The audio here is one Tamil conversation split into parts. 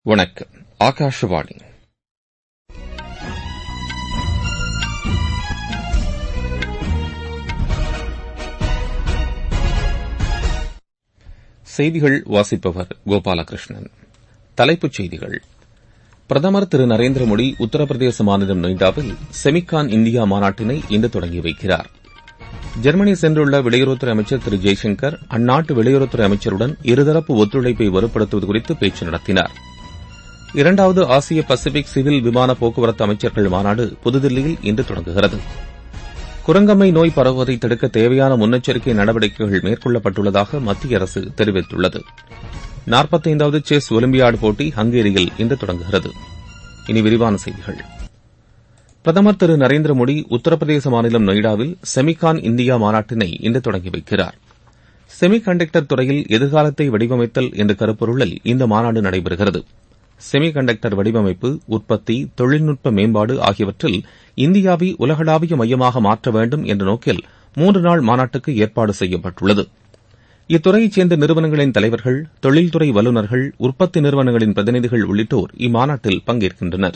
வணக்கம் ஆகாஷவாணி செய்திகள் வாசிப்பவர் கோபாலகிருஷ்ணன் தலைப்புச் செய்திகள் பிரதமர் திரு நரேந்திர மோடி உத்தரப்பிரதேச மாநிலம் நொய்டாவில் செமிகான் இந்தியா மாநாட்டினை இன்று தொடங்கி வைக்கிறார் ஜெர்மனி சென்றுள்ள வெளியுறவுத்துறை அமைச்சர் திரு ஜெய்சங்கர் அந்நாட்டு வெளியுறவுத்துறை அமைச்சருடன் இருதரப்பு ஒத்துழைப்பை வலுப்படுத்துவது குறித்து பேச்சு நடத்தினார் இரண்டாவது ஆசிய பசிபிக் சிவில் விமான போக்குவரத்து அமைச்சர்கள் மாநாடு புதுதில்லியில் இன்று தொடங்குகிறது குரங்கம்மை நோய் பரவுவதை தடுக்க தேவையான முன்னெச்சரிக்கை நடவடிக்கைகள் மேற்கொள்ளப்பட்டுள்ளதாக மத்திய அரசு தெரிவித்துள்ளது நாற்பத்தைந்தாவது செஸ் ஒலிம்பியாடு போட்டி ஹங்கேரியில் இன்று தொடங்குகிறது இனி விரிவான செய்திகள் பிரதமர் திரு நரேந்திர மோடி உத்தரப்பிரதேச மாநிலம் நொய்டாவில் செமிகான் இந்தியா மாநாட்டினை இன்று தொடங்கி வைக்கிறார் செமி கண்டக்டர் துறையில் எதிர்காலத்தை வடிவமைத்தல் என்ற கருப்பொருளில் இந்த மாநாடு நடைபெறுகிறது செமி கண்டக்டர் வடிவமைப்பு உற்பத்தி தொழில்நுட்ப மேம்பாடு ஆகியவற்றில் இந்தியாவை உலகளாவிய மையமாக மாற்ற வேண்டும் என்ற நோக்கில் மூன்று நாள் மாநாட்டுக்கு ஏற்பாடு செய்யப்பட்டுள்ளது இத்துறையைச் சேர்ந்த நிறுவனங்களின் தலைவர்கள் தொழில்துறை வல்லுநர்கள் உற்பத்தி நிறுவனங்களின் பிரதிநிதிகள் உள்ளிட்டோர் இம்மாநாட்டில் பங்கேற்கின்றனர்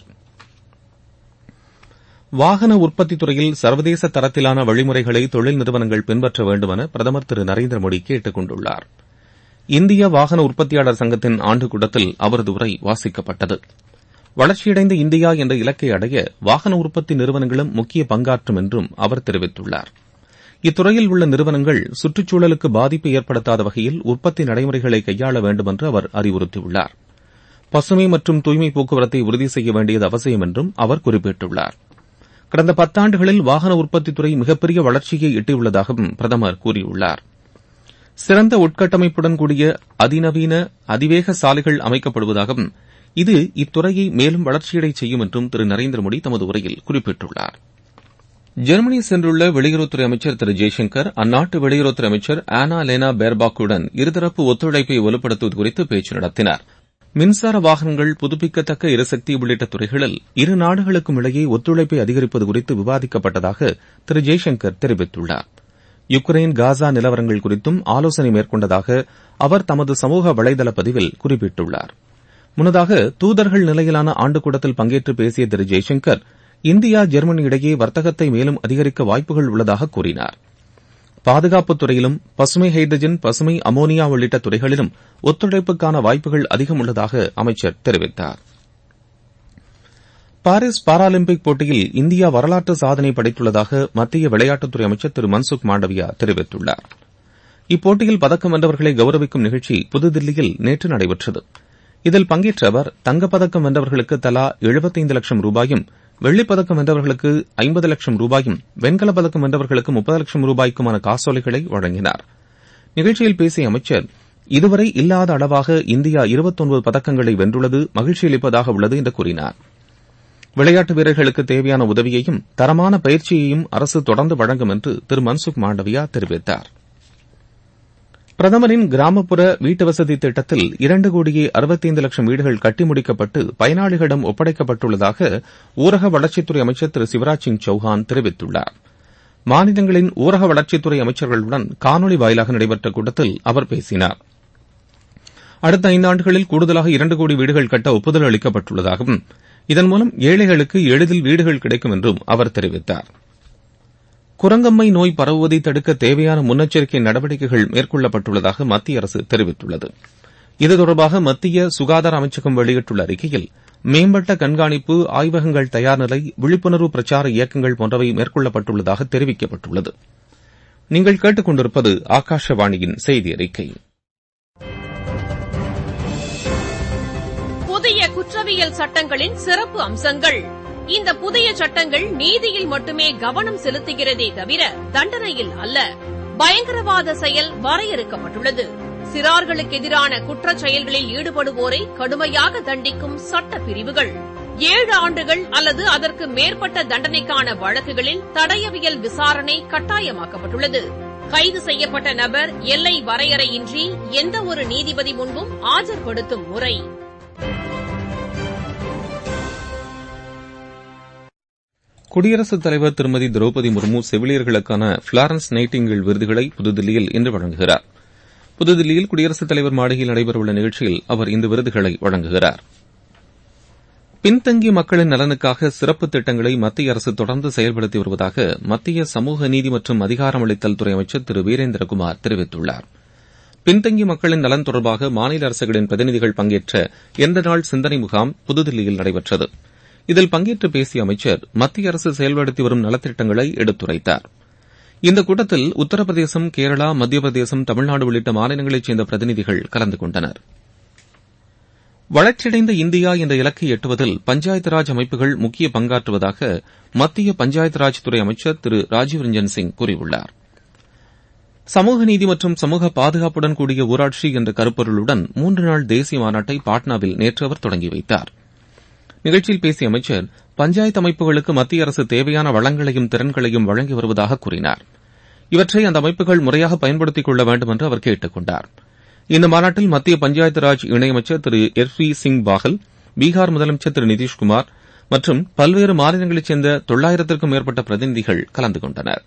வாகன உற்பத்தி துறையில் சர்வதேச தரத்திலான வழிமுறைகளை தொழில் நிறுவனங்கள் பின்பற்ற வேண்டும் என பிரதமர் திரு நரேந்திர மோடி கேட்டுக் கொண்டுள்ளார் இந்திய வாகன உற்பத்தியாளர் சங்கத்தின் ஆண்டு கூட்டத்தில் அவரது உரை வாசிக்கப்பட்டது வளர்ச்சியடைந்த இந்தியா என்ற இலக்கை அடைய வாகன உற்பத்தி நிறுவனங்களும் முக்கிய பங்காற்றும் என்றும் அவர் தெரிவித்துள்ளார் இத்துறையில் உள்ள நிறுவனங்கள் சுற்றுச்சூழலுக்கு பாதிப்பு ஏற்படுத்தாத வகையில் உற்பத்தி நடைமுறைகளை கையாள வேண்டும் என்று அவர் அறிவுறுத்தியுள்ளார் பசுமை மற்றும் தூய்மை போக்குவரத்தை உறுதி செய்ய வேண்டியது அவசியம் என்றும் அவர் குறிப்பிட்டுள்ளார் கடந்த பத்தாண்டுகளில் வாகன உற்பத்தித்துறை மிகப்பெரிய வளர்ச்சியை எட்டியுள்ளதாகவும் பிரதமர் கூறியுள்ளார் சிறந்த உட்கட்டமைப்புடன் கூடிய அதிநவீன அதிவேக சாலைகள் அமைக்கப்படுவதாகவும் இது இத்துறையை மேலும் வளர்ச்சியடைச் செய்யும் என்றும் திரு நரேந்திர மோடி தமது உரையில் குறிப்பிட்டுள்ளார் ஜெர்மனி சென்றுள்ள வெளியுறவுத்துறை அமைச்சர் திரு ஜெய்சங்கர் அந்நாட்டு வெளியுறவுத்துறை அமைச்சர் ஆனா லேனா பேர்பாக்குடன் இருதரப்பு ஒத்துழைப்பை வலுப்படுத்துவது குறித்து பேச்சு நடத்தினார் மின்சார வாகனங்கள் புதுப்பிக்கத்தக்க எரிசக்தி உள்ளிட்ட துறைகளில் இரு நாடுகளுக்கும் இடையே ஒத்துழைப்பை அதிகரிப்பது குறித்து விவாதிக்கப்பட்டதாக திரு ஜெய்சங்கர் தெரிவித்துள்ளார் யுக்ரைன் காசா நிலவரங்கள் குறித்தும் ஆலோசனை மேற்கொண்டதாக அவர் தமது சமூக வலைதள பதிவில் குறிப்பிட்டுள்ளார் முன்னதாக தூதர்கள் நிலையிலான ஆண்டு கூட்டத்தில் பங்கேற்று பேசிய திரு ஜெய்சங்கர் இந்தியா ஜெர்மனி இடையே வர்த்தகத்தை மேலும் அதிகரிக்க வாய்ப்புகள் உள்ளதாக கூறினார் பாதுகாப்புத் துறையிலும் பசுமை ஹைட்ரஜன் பசுமை அமோனியா உள்ளிட்ட துறைகளிலும் ஒத்துழைப்புக்கான வாய்ப்புகள் அதிகம் உள்ளதாக அமைச்சர் தெரிவித்தார் பாரிஸ் பாராலிம்பிக் போட்டியில் இந்தியா வரலாற்று சாதனை படைத்துள்ளதாக மத்திய விளையாட்டுத்துறை அமைச்சர் திரு மன்சுக் மாண்டவியா தெரிவித்துள்ளார் இப்போட்டியில் பதக்கம் வென்றவர்களை கௌரவிக்கும் நிகழ்ச்சி புதுதில்லியில் நேற்று நடைபெற்றது இதில் பங்கேற்ற அவர் தங்கப்பதக்கம் வென்றவர்களுக்கு தலா எழுபத்தைந்து லட்சம் ரூபாயும் வெள்ளிப்பதக்கம் வென்றவர்களுக்கு ஐம்பது லட்சம் ரூபாயும் வெண்கலப் பதக்கம் வென்றவர்களுக்கு முப்பது லட்சம் ரூபாய்க்குமான காசோலைகளை வழங்கினார் நிகழ்ச்சியில் பேசிய அமைச்சர் இதுவரை இல்லாத அளவாக இந்தியா இருபத்தொன்பது பதக்கங்களை வென்றுள்ளது மகிழ்ச்சியளிப்பதாக உள்ளது என்று கூறினார் விளையாட்டு வீரர்களுக்கு தேவையான உதவியையும் தரமான பயிற்சியையும் அரசு தொடர்ந்து வழங்கும் என்று திரு மன்சுக் மாண்டவியா தெரிவித்தார் பிரதமரின் கிராமப்புற வீட்டுவசதி திட்டத்தில் இரண்டு கோடியே அறுபத்தைந்து லட்சம் வீடுகள் கட்டி முடிக்கப்பட்டு பயனாளிகளிடம் ஒப்படைக்கப்பட்டுள்ளதாக ஊரக வளர்ச்சித்துறை அமைச்சர் திரு சிவராஜ் சிங் சௌஹான் தெரிவித்துள்ளார் மாநிலங்களின் ஊரக வளர்ச்சித்துறை அமைச்சர்களுடன் காணொலி வாயிலாக நடைபெற்ற கூட்டத்தில் அவர் பேசினார் அடுத்த ஐந்தாண்டுகளில் கூடுதலாக இரண்டு கோடி வீடுகள் கட்ட ஒப்புதல் அளிக்கப்பட்டுள்ளதாகவும் இதன் மூலம் ஏழைகளுக்கு எளிதில் வீடுகள் கிடைக்கும் என்றும் அவர் தெரிவித்தார் குரங்கம்மை நோய் பரவுவதை தடுக்க தேவையான முன்னெச்சரிக்கை நடவடிக்கைகள் மேற்கொள்ளப்பட்டுள்ளதாக மத்திய அரசு தெரிவித்துள்ளது இது தொடர்பாக மத்திய சுகாதார அமைச்சகம் வெளியிட்டுள்ள அறிக்கையில் மேம்பட்ட கண்காணிப்பு ஆய்வகங்கள் தயார் நிலை விழிப்புணர்வு பிரச்சார இயக்கங்கள் போன்றவை மேற்கொள்ளப்பட்டுள்ளதாக தெரிவிக்கப்பட்டுள்ளது நீங்கள் கேட்டுக் கொண்டிருப்பது ஆகாஷவாணியின் செய்தி அறிக்கை புதிய குற்றவியல் சட்டங்களின் சிறப்பு அம்சங்கள் இந்த புதிய சட்டங்கள் நீதியில் மட்டுமே கவனம் செலுத்துகிறதே தவிர தண்டனையில் அல்ல பயங்கரவாத செயல் வரையறுக்கப்பட்டுள்ளது சிறார்களுக்கு எதிரான குற்றச் செயல்களில் ஈடுபடுவோரை கடுமையாக தண்டிக்கும் சட்ட பிரிவுகள் ஏழு ஆண்டுகள் அல்லது அதற்கு மேற்பட்ட தண்டனைக்கான வழக்குகளில் தடயவியல் விசாரணை கட்டாயமாக்கப்பட்டுள்ளது கைது செய்யப்பட்ட நபர் எல்லை வரையறையின்றி எந்த ஒரு நீதிபதி முன்பும் ஆஜர்படுத்தும் முறை குடியரசுத் தலைவர் திருமதி திரௌபதி முர்மு செவிலியர்களுக்கான பிளாரன்ஸ் நைட்டிங்கிள் விருதுகளை புதுதில்லியில் இன்று வழங்குகிறார் புதுதில்லியில் குடியரசுத் தலைவர் மாளிகையில் நடைபெறவுள்ள நிகழ்ச்சியில் அவர் இந்த விருதுகளை வழங்குகிறார் பின்தங்கிய மக்களின் நலனுக்காக சிறப்பு திட்டங்களை மத்திய அரசு தொடர்ந்து செயல்படுத்தி வருவதாக மத்திய சமூக நீதி மற்றும் அதிகாரமளித்தல் துறை அமைச்சர் திரு வீரேந்திரகுமார் தெரிவித்துள்ளார் பின்தங்கிய மக்களின் நலன் தொடர்பாக மாநில அரசுகளின் பிரதிநிதிகள் பங்கேற்ற எந்த நாள் சிந்தனை முகாம் புதுதில்லியில் நடைபெற்றது இதில் பங்கேற்று பேசிய அமைச்சர் மத்திய அரசு செயல்படுத்தி வரும் நலத்திட்டங்களை எடுத்துரைத்தார் இந்த கூட்டத்தில் உத்தரப்பிரதேசம் கேரளா மத்திய பிரதேசம் தமிழ்நாடு உள்ளிட்ட மாநிலங்களைச் சேர்ந்த பிரதிநிதிகள் கலந்து கொண்டனர் வளர்ச்சியடைந்த இந்தியா என்ற இலக்கை எட்டுவதில் பஞ்சாயத்து ராஜ் அமைப்புகள் முக்கிய பங்காற்றுவதாக மத்திய பஞ்சாயத்து ராஜ் துறை அமைச்சர் திரு ராஜீவ் ரஞ்சன் சிங் கூறியுள்ளார் சமூக நீதி மற்றும் சமூக பாதுகாப்புடன் கூடிய ஊராட்சி என்ற கருப்பொருளுடன் மூன்று நாள் தேசிய மாநாட்டை பாட்னாவில் நேற்று அவர் தொடங்கி வைத்தார் நிகழ்ச்சியில் பேசிய அமைச்சர் பஞ்சாயத்து அமைப்புகளுக்கு மத்திய அரசு தேவையான வளங்களையும் திறன்களையும் வழங்கி வருவதாக கூறினார் இவற்றை அந்த அமைப்புகள் முறையாக பயன்படுத்திக் கொள்ள வேண்டும் என்று அவர் கேட்டுக் கொண்டார் இந்த மாநாட்டில் மத்திய பஞ்சாயத்து ராஜ் இணையமைச்சர் திரு எர்வி சிங் பாகல் பீகார் முதலமைச்சர் திரு நிதிஷ்குமார் மற்றும் பல்வேறு மாநிலங்களைச் சேர்ந்த தொள்ளாயிரத்திற்கும் மேற்பட்ட பிரதிநிதிகள் கலந்து கொண்டனர்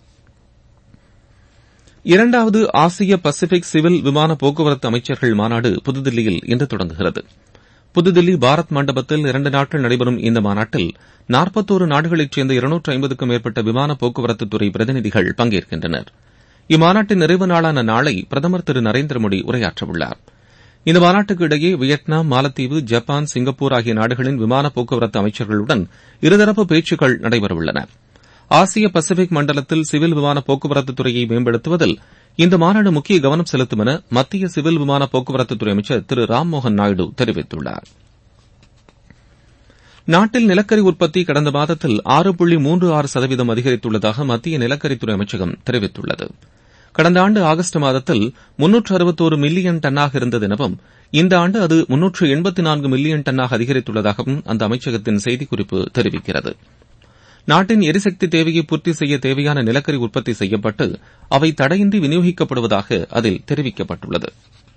இரண்டாவது ஆசிய பசிபிக் சிவில் விமான போக்குவரத்து அமைச்சர்கள் மாநாடு புதுதில்லியில் இன்று தொடங்குகிறது புதுதில்லி பாரத் மண்டபத்தில் இரண்டு நாட்கள் நடைபெறும் இந்த மாநாட்டில் நாற்பத்தோரு நாடுகளைச் சேர்ந்த இருநூற்று ஐம்பதுக்கும் மேற்பட்ட விமான போக்குவரத்து துறை பிரதிநிதிகள் பங்கேற்கின்றனர் இம்மாநாட்டின் நிறைவு நாளான நாளை பிரதமர் திரு நரேந்திர மோடி உரையாற்றவுள்ளார் இந்த மாநாட்டுக்கு இடையே வியட்நாம் மாலத்தீவு ஜப்பான் சிங்கப்பூர் ஆகிய நாடுகளின் விமான போக்குவரத்து அமைச்சர்களுடன் இருதரப்பு பேச்சுக்கள் நடைபெறவுள்ளன ஆசிய பசிபிக் மண்டலத்தில் சிவில் விமான போக்குவரத்து துறையை மேம்படுத்துவதில் இந்த மாநாடு முக்கிய கவனம் செலுத்தும் என மத்திய சிவில் விமான போக்குவரத்துத்துறை அமைச்சர் திரு ராம்மோகன் நாயுடு தெரிவித்துள்ளார் நாட்டில் நிலக்கரி உற்பத்தி கடந்த மாதத்தில் ஆறு புள்ளி மூன்று ஆறு சதவீதம் அதிகரித்துள்ளதாக மத்திய நிலக்கரித்துறை அமைச்சகம் தெரிவித்துள்ளது கடந்த ஆண்டு ஆகஸ்ட் மாதத்தில் முன்னூற்று அறுபத்தோரு மில்லியன் டன்னாக இருந்தது எனவும் இந்த ஆண்டு அது முன்னூற்று எண்பத்தி நான்கு மில்லியன் டன்னாக அதிகரித்துள்ளதாகவும் அந்த அமைச்சகத்தின் செய்திக்குறிப்பு தெரிவிக்கிறது நாட்டின் எரிசக்தி தேவையை பூர்த்தி செய்ய தேவையான நிலக்கரி உற்பத்தி செய்யப்பட்டு அவை தடையின்றி விநியோகிக்கப்படுவதாக அதில் தெரிவிக்கப்பட்டுள்ளது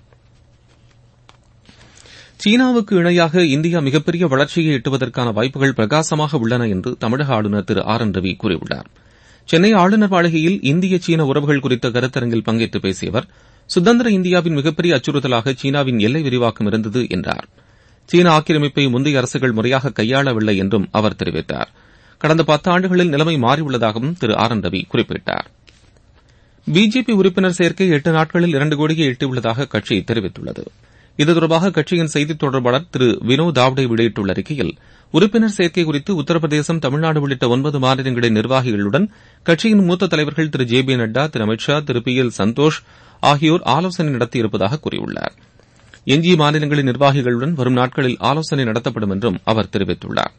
சீனாவுக்கு இணையாக இந்தியா மிகப்பெரிய வளர்ச்சியை எட்டுவதற்கான வாய்ப்புகள் பிரகாசமாக உள்ளன என்று தமிழக ஆளுநர் திரு ஆர் என் ரவி கூறியுள்ளார் சென்னை ஆளுநர் மாளிகையில் இந்திய சீன உறவுகள் குறித்த கருத்தரங்கில் பங்கேற்று பேசிய அவர் சுதந்திர இந்தியாவின் மிகப்பெரிய அச்சுறுத்தலாக சீனாவின் எல்லை விரிவாக்கம் இருந்தது என்றார் சீன ஆக்கிரமிப்பை முந்தைய அரசுகள் முறையாக கையாளவில்லை என்றும் அவர் தெரிவித்தார் கடந்த பத்தாண்டுகளில் நிலைமை மாறியுள்ளதாகவும் திரு ஆர் என் ரவி குறிப்பிட்டார் பிஜேபி உறுப்பினர் சேர்க்கை எட்டு நாட்களில் இரண்டு கோடியை எட்டியுள்ளதாக கட்சி தெரிவித்துள்ளது இது தொடர்பாக கட்சியின் செய்தித் தொடர்பாளர் திரு வினோத் தாவ்டே வெளியிட்டுள்ள அறிக்கையில் உறுப்பினர் சேர்க்கை குறித்து உத்தரப்பிரதேசம் தமிழ்நாடு உள்ளிட்ட ஒன்பது மாநிலங்களின் நிர்வாகிகளுடன் கட்சியின் மூத்த தலைவர்கள் திரு ஜே பி நட்டா திரு அமித் ஷா திரு பி எல் சந்தோஷ் ஆகியோர் ஆலோசனை நடத்தியிருப்பதாக கூறியுள்ளார் எஞ்சிய மாநிலங்களின் நிர்வாகிகளுடன் வரும் நாட்களில் ஆலோசனை நடத்தப்படும் என்றும் அவர் தெரிவித்துள்ளார்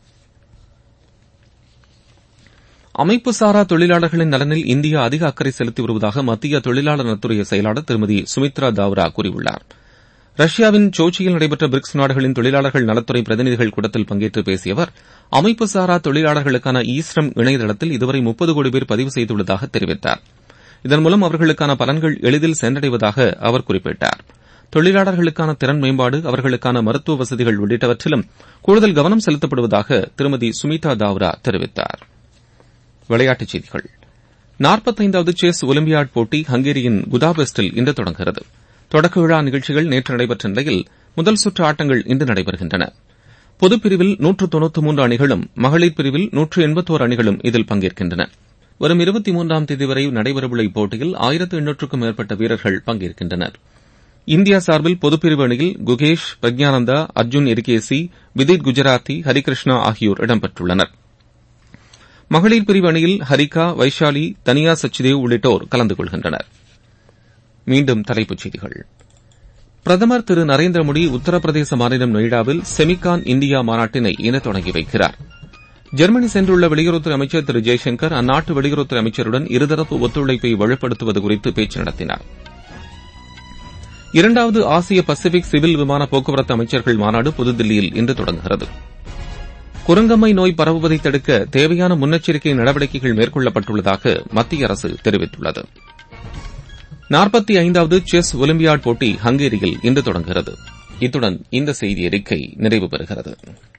அமைப்புசாரா தொழிலாளர்களின் நலனில் இந்தியா அதிக அக்கறை செலுத்தி வருவதாக மத்திய தொழிலாளர் நலத்துறை செயலாளர் திருமதி சுமித்ரா தாவ்ரா கூறியுள்ளார் ரஷ்யாவின் சோச்சியில் நடைபெற்ற பிரிக்ஸ் நாடுகளின் தொழிலாளர்கள் நலத்துறை பிரதிநிதிகள் கூட்டத்தில் பங்கேற்று பேசிய அவர் அமைப்புசாரா தொழிலாளர்களுக்கான ஈஸ்ரம் இணையதளத்தில் இதுவரை முப்பது கோடி பேர் பதிவு செய்துள்ளதாக தெரிவித்தார் இதன் மூலம் அவர்களுக்கான பலன்கள் எளிதில் சென்றடைவதாக அவர் குறிப்பிட்டார் தொழிலாளர்களுக்கான திறன் மேம்பாடு அவர்களுக்கான மருத்துவ வசதிகள் உள்ளிட்டவற்றிலும் கூடுதல் கவனம் செலுத்தப்படுவதாக திருமதி சுமிதா தாவ்ரா தெரிவித்தார் விளையாட்டுச் செய்திகள் நாற்பத்தைந்தாவது செஸ் ஒலிம்பியாட் போட்டி ஹங்கேரியின் குதாபெஸ்டில் இன்று தொடங்குகிறது தொடக்க விழா நிகழ்ச்சிகள் நேற்று நடைபெற்ற நிலையில் முதல் சுற்று ஆட்டங்கள் இன்று நடைபெறுகின்றன பொதுப் பிரிவில் நூற்று தொன்னூற்று மூன்று அணிகளும் மகளிர் பிரிவில் நூற்று எண்பத்தோரு அணிகளும் இதில் பங்கேற்கின்றன வரும் இருபத்தி மூன்றாம் தேதி வரை நடைபெறவுள்ள இப்போட்டியில் ஆயிரத்து எண்ணூற்றுக்கும் மேற்பட்ட வீரர்கள் பங்கேற்கின்றனர் இந்தியா சார்பில் பொதுப்பிரிவு அணியில் குகேஷ் பிரக்யானந்தா அர்ஜுன் எரிகேசி விதித் குஜராத்தி ஹரிகிருஷ்ணா ஆகியோர் இடம்பெற்றுள்ளனர் மகளிர் பிரிவு அணியில் ஹரிகா வைஷாலி தனியா சச்தேவ் உள்ளிட்டோர் கலந்து கொள்கின்றனர் மீண்டும் தலைப்புச் செய்திகள் பிரதமர் திரு நரேந்திர மோடி உத்தரப்பிரதேச மாநிலம் நொய்டாவில் செமிகான் இந்தியா மாநாட்டினை இன்று தொடங்கி வைக்கிறார் ஜெர்மனி சென்றுள்ள வெளியுறவுத்துறை அமைச்சர் திரு ஜெய்சங்கர் அந்நாட்டு வெளியுறவுத்துறை அமைச்சருடன் இருதரப்பு ஒத்துழைப்பை வலுப்படுத்துவது குறித்து பேச்சு நடத்தினார் இரண்டாவது ஆசிய பசிபிக் சிவில் விமான போக்குவரத்து அமைச்சர்கள் மாநாடு புதுதில்லியில் இன்று தொடங்குகிறது குரங்கம்மை நோய் பரவுவதை தடுக்க தேவையான முன்னெச்சரிக்கை நடவடிக்கைகள் மேற்கொள்ளப்பட்டுள்ளதாக மத்திய அரசு தெரிவித்துள்ளது நாற்பத்தி ஐந்தாவது செஸ் ஒலிம்பியாட் போட்டி ஹங்கேரியில் இன்று தொடங்குகிறது இத்துடன் இந்த செய்தி அறிக்கை நிறைவு பெறுகிறது